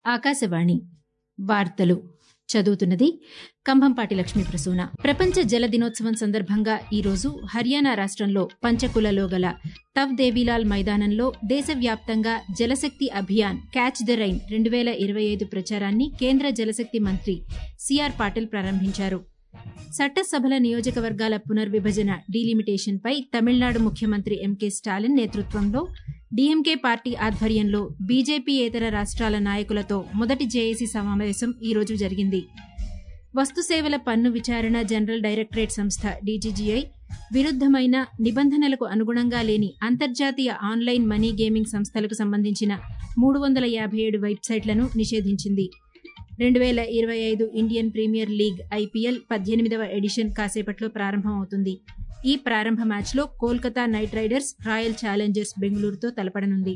ఆకాశవాణి వార్తలు చదువుతున్నది కంభంపాటి లక్ష్మీ ప్రసూన ప్రపంచ జల దినోత్సవం సందర్భంగా ఈరోజు హర్యానా రాష్ట్రంలో పంచకులలో గల తవ్ దేవీలాల్ మైదానంలో దేశవ్యాప్తంగా Jal Shakti Abhiyan catch the rain రెండు వేల ఇరవై ఐదు ప్రచారాన్ని కేంద్ర జలశక్తి మంత్రి సిఆర్ పాటిల్ ప్రారంభించారు చట్టసభల నియోజకవర్గాల పునర్విభజన డీలిమిటేషన్పై తమిళనాడు ముఖ్యమంత్రి ఎంకే స్టాలిన్ నేతృత్వంలో డీఎంకే పార్టీ ఆధ్వర్యంలో బీజేపీయేతర రాష్ట్రాల నాయకులతో మొదటి జేఏసీ సమావేశం ఈరోజు జరిగింది వస్తుసేవల పన్ను విచారణ జనరల్ డైరెక్టరేట్ సంస్థ డీజీజీఐ విరుద్దమైన నిబంధనలకు అనుగుణంగా లేని అంతర్జాతీయ ఆన్లైన్ మనీ గేమింగ్ సంస్థలకు సంబంధించిన మూడు వందల యాభై ఏడు వెబ్సైట్లను నిషేధించింది రెండు వేల ఇరవై ఐదు ఇండియన్ ప్రీమియర్ లీగ్ ఐపీఎల్ పద్దెనిమిదవ ఎడిషన్ కాసేపట్లో ప్రారంభమవుతుంది ఈ ప్రారంభ మ్యాచ్లో Kolkata Knight Riders Royal Challengers బెంగళూరుతో తలపడనుంది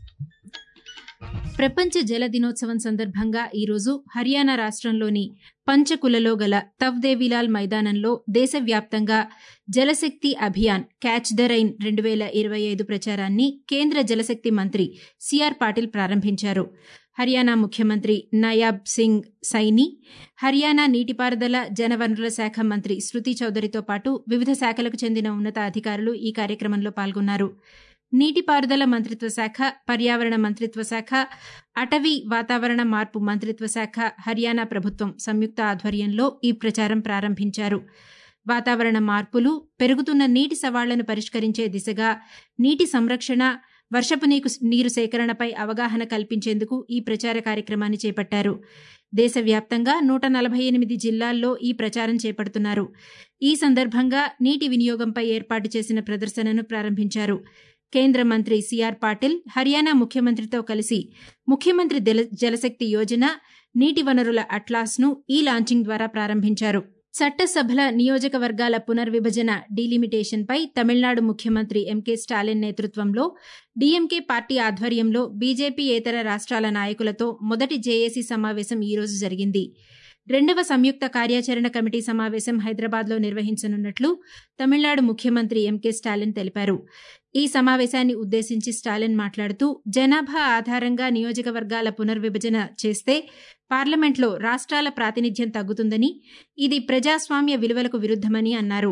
ప్రపంచ జల దినోత్సవం సందర్భంగా ఈరోజు హర్యానా రాష్ట్రంలోని పంచకులలో గల తవ్దేవిలాల్ మైదానంలో దేశవ్యాప్తంగా Jal Shakti Abhiyan catch the rain రెండు వేల ఇరవై ఐదు ప్రచారాన్ని కేంద్ర జలశక్తి మంత్రి సిఆర్ పాటిల్ ప్రారంభించారు హర్యానా ముఖ్యమంత్రి నయాబ్ సింగ్ సైని హర్యానా నీటిపారుదల జనవనరుల శాఖ మంత్రి శృతి చౌదరితో పాటు వివిధ శాఖలకు చెందిన ఉన్నత అధికారులు ఈ కార్యక్రమంలో పాల్గొన్నారు నీటిపారుదల మంత్రిత్వ శాఖ పర్యావరణ మంత్రిత్వ శాఖ అటవీ వాతావరణ మార్పు మంత్రిత్వ శాఖ హర్యానా ప్రభుత్వం సంయుక్త ఆధ్వర్యంలో ఈ ప్రచారం ప్రారంభించారు వాతావరణ మార్పులు పెరుగుతున్న నీటి సవాళ్లను పరిష్కరించే దిశగా నీటి సంరక్షణ వర్షపు నీకు నీరు సేకరణపై అవగాహన కల్పించేందుకు ఈ ప్రచార కార్యక్రమాన్ని చేపట్టారు దేశవ్యాప్తంగా నూట నలభై ఎనిమిది జిల్లాల్లో ఈ ప్రచారం చేపడుతున్నారు ఈ సందర్భంగా నీటి వినియోగంపై ఏర్పాటు చేసిన ప్రదర్శనను ప్రారంభించారు కేంద్ర మంత్రి సిఆర్ పాటిల్ హర్యానా ముఖ్యమంత్రితో కలిసి ముఖ్యమంత్రి జలశక్తి యోజన నీటి వనరుల అట్లాస్ను ఈ లాంచింగ్ ద్వారా ప్రారంభించారు చట్టసభల నియోజకవర్గాల పునర్విభజన డీలిమిటేషన్పై తమిళనాడు ముఖ్యమంత్రి ఎంకే స్టాలిన్ నేతృత్వంలో డీఎంకే పార్టీ ఆధ్వర్యంలో బీజేపీయేతర రాష్ట్రాల నాయకులతో మొదటి జేఏసీ సమావేశం ఈరోజు జరిగింది రెండవ సంయుక్త కార్యాచరణ కమిటీ సమావేశం హైదరాబాద్లో నిర్వహించనున్నట్లు తమిళనాడు ముఖ్యమంత్రి ఎంకే స్టాలిన్ తెలిపారు ఈ సమావేశాన్ని ఉద్దేశించి స్టాలిన్ మాట్లాడుతూ జనాభా ఆధారంగా నియోజకవర్గాల పునర్విభజన చేస్తే పార్లమెంట్లో రాష్ట్రాల ప్రాతినిధ్యం తగ్గుతుందని ఇది ప్రజాస్వామ్య విలువలకు విరుద్దమని అన్నారు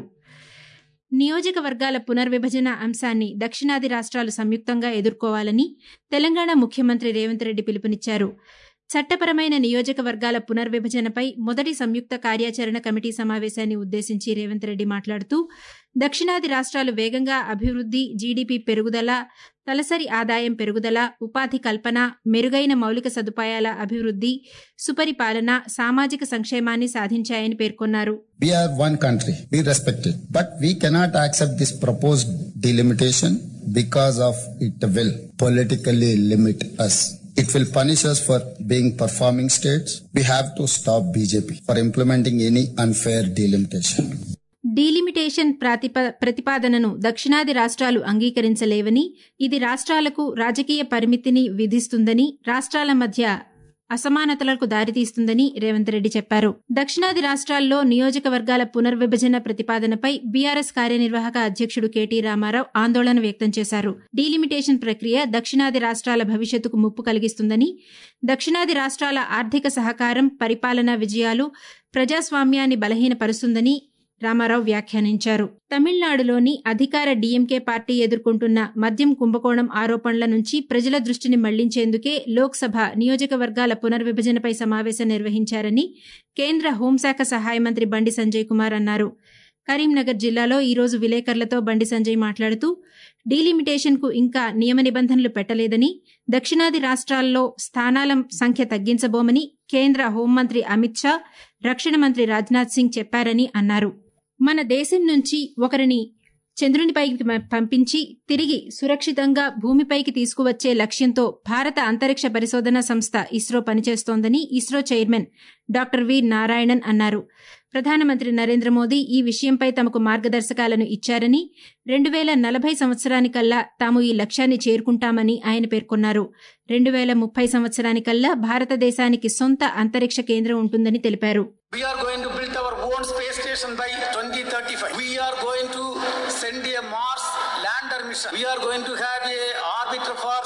నియోజకవర్గాల పునర్విభజన అంశాన్ని దక్షిణాది రాష్ట్రాలు సంయుక్తంగా ఎదుర్కోవాలని తెలంగాణ ముఖ్యమంత్రి రేవంత్ రెడ్డి పిలుపునిచ్చారు చట్టపరమైన నియోజకవర్గాల పునర్విభజనపై మొదటి సంయుక్త కార్యాచరణ కమిటీ సమావేశాన్ని ఉద్దేశించి రేవంత్ రెడ్డి మాట్లాడుతూ దక్షిణాది రాష్ట్రాలు వేగంగా అభివృద్ది జీడీపీ పెరుగుదల తలసరి ఆదాయం పెరుగుదల ఉపాధి కల్పన మెరుగైన మౌలిక సదుపాయాల అభివృద్ది సుపరిపాలన సామాజిక సంక్షేమాన్ని సాధించాయని పేర్కొన్నారు We are one country, we respect it. But we cannot accept this proposed delimitation because of it will politically limit us. It will punish us for being performing states. We have to stop BJP for implementing any unfair delimitation. Delimitation ప్రాతిప ప్రతిపాదనను దక్షిణాది రాష్ట్రాలు అంగీకరించలేవని ఇది రాష్ట్రాలకు రాజకీయ పరిమితిని విధిస్తుందని రాష్ట్రాల మధ్య అసమానతలకు దారితీస్తుందని రేవంత్ రెడ్డి చెప్పారు దక్షిణాది రాష్ట్రాల్లో నియోజకవర్గాల పునర్విభజన ప్రతిపాదనపై బీఆర్ఎస్ కార్యనిర్వాహక అధ్యక్షుడు కేటీ రామారావు ఆందోళన వ్యక్తం చేశారు డీలిమిటేషన్ ప్రక్రియ దక్షిణాది రాష్ట్రాల భవిష్యత్తుకు ముప్పు కలిగిస్తుందని దక్షిణాది రాష్ట్రాల ఆర్థిక సహకారం పరిపాలనా విజయాలు ప్రజాస్వామ్యాన్ని బలహీనపరుస్తుందని రామారావు వ్యాఖ్యానించారు తమిళనాడులోని అధికార డీఎంకే పార్టీ ఎదుర్కొంటున్న మద్యం కుంభకోణం ఆరోపణల నుంచి ప్రజల దృష్టిని మళ్లించేందుకే లోక్సభ నియోజకవర్గాల పునర్విభజనపై సమావేశం నిర్వహించారని కేంద్ర హోంశాఖ సహాయ మంత్రి బండి సంజయ్ కుమార్ అన్నారు కరీంనగర్ జిల్లాలో ఈరోజు విలేకరులతో బండి సంజయ్ మాట్లాడుతూ డీలిమిటేషన్కు ఇంకా నియమ నిబంధనలు పెట్టలేదని దక్షిణాది రాష్ట్రాల్లో స్థానాల సంఖ్య తగ్గించబోమని కేంద్ర హోంమంత్రి అమిత్ షా రక్షణ మంత్రి రాజ్నాథ్ సింగ్ చెప్పారని అన్నారు మన దేశం నుంచి ఒకరిని చంద్రునిపైకి పంపించి తిరిగి సురక్షితంగా భూమిపైకి తీసుకువచ్చే లక్ష్యంతో భారత అంతరిక్ష పరిశోధన సంస్థ ఇస్రో పనిచేస్తోందని ISRO chairman doctor V Narayanan అన్నారు ప్రధానమంత్రి నరేంద్ర మోదీ ఈ విషయంపై తమకు మార్గదర్శకాలను ఇచ్చారని రెండు వేల నలభై సంవత్సరానికల్లా తాము ఈ లక్ష్యాన్ని చేరుకుంటామని ఆయన పేర్కొన్నారు రెండు వేల ముప్పై సంవత్సరానికల్లా భారతదేశానికి సొంత అంతరిక్ష కేంద్రం ఉంటుందని తెలిపారు We are going to build our own space station by 2035. We are going to send a Mars lander mission. We are going to have a orbiter for studying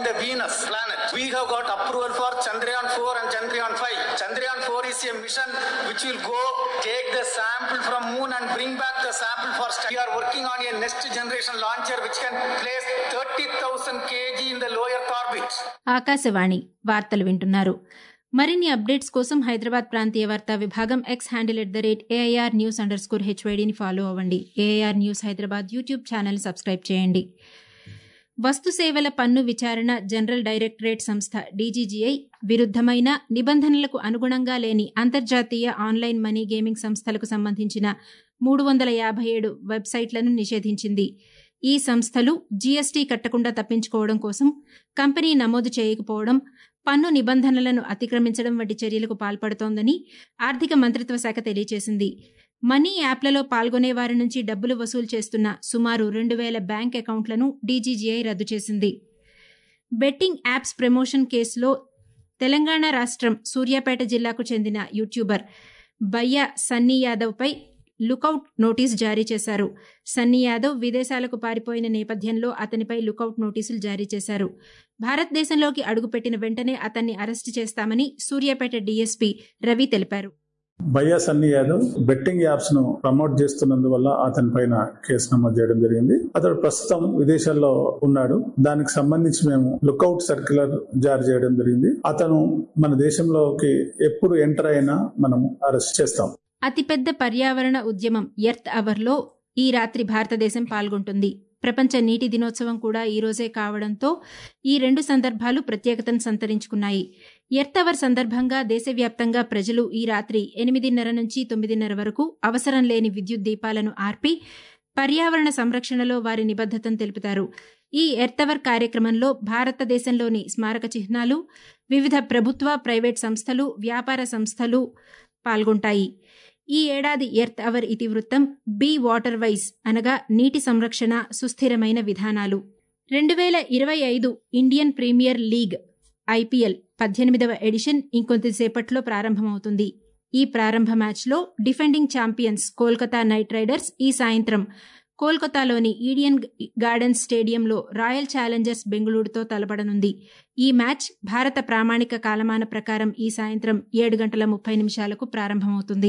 the Venus planet. We have got approval for Chandrayaan 4 and Chandrayaan 5. Chandrayaan 4 is a mission which will go take the sample from moon and bring back the sample for study. We are working on a next generation launcher which can place 30,000 kg in the low Earth orbit. Akashvani వార్తలు వింటున్నారు మరిన్ని updates కోసం హైదరాబాద్ ప్రాంతీయ వార్తా విభాగం X handle at the rate AIR news underscore హెచ్వైడీని follow అవ్వండి AIR news Hyderabad YouTube channel subscribe చేయండి వస్తు సేవల పన్ను విచారణ జనరల్ డైరెక్టరేట్ సంస్థ డీజీజీఐ విరుద్దమైన నిబంధనలకు అనుగుణంగా లేని అంతర్జాతీయ ఆన్లైన్ మనీ గేమింగ్ సంస్థలకు సంబంధించిన మూడు వందల యాభై ఏడు వెబ్సైట్లను నిషేధించింది ఈ సంస్థలు జీఎస్టీ కట్టకుండా తప్పించుకోవడం కోసం కంపెనీ నమోదు చేయకపోవడం పన్ను నిబంధనలను అతిక్రమించడం వంటి చర్యలకు పాల్పడుతోందని ఆర్థిక మంత్రిత్వ శాఖ తెలియజేసింది మనీ యాప్లలో పాల్గొనే వారి నుంచి డబ్బులు వసూలు చేస్తున్న సుమారు రెండు వేల బ్యాంక్ అకౌంట్లను డీజీజీఐ రద్దు చేసింది బెట్టింగ్ యాప్స్ ప్రమోషన్ కేసులో తెలంగాణ రాష్ట్రం సూర్యాపేట జిల్లాకు చెందిన యూట్యూబర్ బయ్య సన్నీ యాదవ్పై లుకౌట్ నోటీస్ జారీ చేశారు సన్నీ యాదవ్ విదేశాలకు పారిపోయిన నేపథ్యంలో అతనిపై లుకౌట్ నోటీసులు జారీ చేశారు భారతదేశంలోకి అడుగుపెట్టిన వెంటనే అతన్ని అరెస్టు చేస్తామని సూర్యాపేట డీఎస్పీ రవి తెలిపారు భయ్యా సన్నీ యాదవ్ బెట్టింగ్ యాప్స్ ను ప్రమోట్ చేస్తున్నందువల్ల అతని పైన కేసు నమోదు చేయడం జరిగింది అతడు ప్రస్తుతం విదేశాల్లో ఉన్నాడు దానికి సంబంధించి మేము లుకౌట్ సర్క్యులర్ జారీ చేయడం జరిగింది అతను మన దేశంలోకి ఎప్పుడు ఎంటర్ అయినా మనం అరెస్ట్ చేస్తాం అతిపెద్ద పర్యావరణ ఉద్యమం ఎర్త్ అవర్లో ఈ రాత్రి భారతదేశం పాల్గొంటుంది ప్రపంచ నీటి దినోత్సవం కూడా ఈ రోజే కావడంతో ఈ రెండు సందర్భాలు ప్రత్యేకతను సంతరించుకున్నాయి ఎర్త్ అవర్ సందర్భంగా దేశవ్యాప్తంగా ప్రజలు ఈ రాత్రి ఎనిమిదిన్నర నుంచి తొమ్మిదిన్నర వరకు అవసరం లేని విద్యుత్ దీపాలను ఆర్పి పర్యావరణ సంరక్షణలో వారి నిబద్ధతను తెలుపుతారు ఈ ఎర్త్ అవర్ కార్యక్రమంలో భారతదేశంలోని స్మారక చిహ్నాలు వివిధ ప్రభుత్వ ప్రైవేట్ సంస్థలు వ్యాపార సంస్థలు పాల్గొంటాయి ఈ ఏడాది ఎర్త్ అవర్ ఇతివృత్తం బీ వాటర్ వైజ్ అనగా నీటి సంరక్షణ సుస్థిరమైన విధానాలు రెండు వేల ఇరవై ఐదు ఇండియన్ ప్రీమియర్ లీగ్ ఐపీఎల్ పద్దెనిమిదవ ఎడిషన్ ఇంకొద్దిసేపట్లో ప్రారంభమవుతుంది ఈ ప్రారంభ మ్యాచ్లో defending champions Kolkata Knight Riders ఈ సాయంత్రం కోల్కతాలోని ఈడియన్ గార్డెన్స్ స్టేడియంలో రాయల్ ఛాలెంజర్స్ బెంగళూరుతో తలపడనుంది ఈ మ్యాచ్ భారత ప్రామాణిక కాలమాన ప్రకారం ఈ సాయంత్రం ఏడు గంటల ముప్పై నిమిషాలకు ప్రారంభమవుతుంది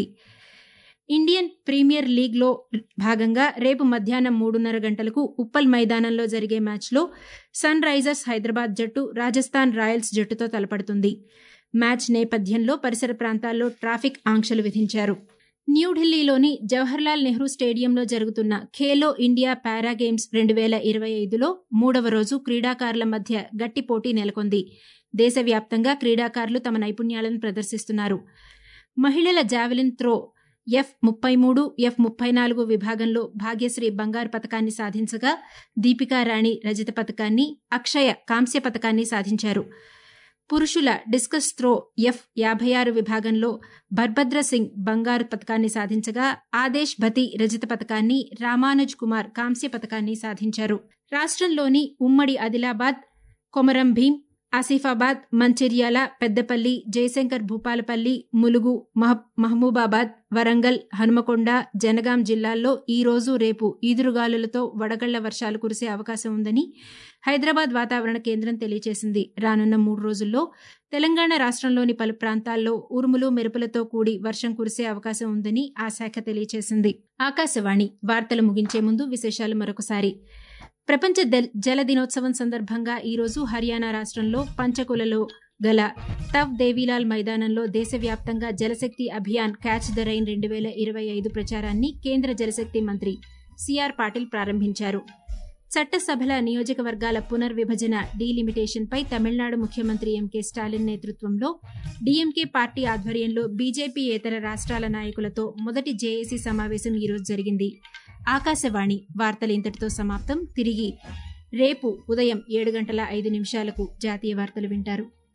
ఇండియన్ ప్రీమియర్ లీగ్లో భాగంగా రేపు మధ్యాహ్నం మూడున్నర గంటలకు ఉప్పల్ మైదానంలో జరిగే మ్యాచ్లో సన్ రైజర్స్ హైదరాబాద్ జట్టు రాజస్థాన్ రాయల్స్ జట్టుతో తలపడుతుంది మ్యాచ్ నేపథ్యంలో పరిసర ప్రాంతాల్లో ట్రాఫిక్ ఆంక్షలు విధించారు న్యూఢిల్లీలోని జవహర్లాల్ నెహ్రూ స్టేడియంలో జరుగుతున్న ఖేలో ఇండియా పారా గేమ్స్ రెండు వేల ఇరవై ఐదులో మూడవ రోజు క్రీడాకారుల మధ్య గట్టి పోటీ నెలకొంది దేశవ్యాప్తంగా క్రీడాకారులు తమ నైపుణ్యాలను ప్రదర్శిస్తున్నారు మహిళల జావెలిన్ త్రో ఎఫ్ ముప్పై మూడు ఎఫ్ ముప్పై నాలుగు విభాగంలో భాగ్యశ్రీ బంగారు పథకాన్ని సాధించగా దీపికా రాణి రజత పథకాన్ని అక్షయ కాంస్య పథకాన్ని సాధించారు పురుషుల డిస్కస్ త్రో ఎఫ్ యాభై ఆరు విభాగంలో భర్భద్ర సింగ్ బంగారు పథకాన్ని సాధించగా ఆదేశ్ భతి రజత పథకాన్ని రామానుజ్ కుమార్ కాంస్య పథకాన్ని సాధించారు రాష్ట్రంలోని ఉమ్మడి ఆదిలాబాద్ కొమరం భీం ఆసిఫాబాద్ మంచిర్యాల పెద్దపల్లి జయశంకర్ భూపాలపల్లి ములుగు మహబూబాబాద్ వరంగల్ హనుమకొండ జనగాం జిల్లాల్లో ఈ రోజు రేపు ఈదురుగాలులతో వడగళ్ల వర్షాలు కురిసే అవకాశం ఉందని హైదరాబాద్ వాతావరణ కేంద్రం తెలియజేసింది రానున్న మూడు రోజుల్లో తెలంగాణ రాష్ట్రంలోని పలు ప్రాంతాల్లో ఉరుములు మెరుపులతో కూడి వర్షం కురిసే అవకాశం ఉందని ఆ శాఖ తెలియజేసింది ఆకాశవాణి వార్తలు ముగించే ముందు విశేషాలు మరొకసారి ప్రపంచ జల దినోత్సవం సందర్భంగా ఈరోజు హర్యానా రాష్ట్రంలో పంచకులలో గల తవ్ దేవీలాల్ మైదానంలో దేశవ్యాప్తంగా Jal Shakti Abhiyan catch the rain రెండు వేల ఇరవై ఐదు ప్రచారాన్ని కేంద్ర జలశక్తి మంత్రి సిఆర్ పాటిల్ ప్రారంభించారు చట్టసభల నియోజకవర్గాల పునర్విభజన డీలిమిటేషన్పై తమిళనాడు ముఖ్యమంత్రి ఎంకే స్టాలిన్ నేతృత్వంలో డీఎంకే పార్టీ ఆధ్వర్యంలో బీజేపీయేతర రాష్ట్రాల నాయకులతో మొదటి జేఏసీ సమావేశం ఈరోజు జరిగింది ఆకాశవాణి వార్తలు ఇంతటితో సమాప్తం తిరిగి రేపు ఉదయం ఏడు గంటల ఐదు నిమిషాలకు జాతీయ వార్తలు వింటారు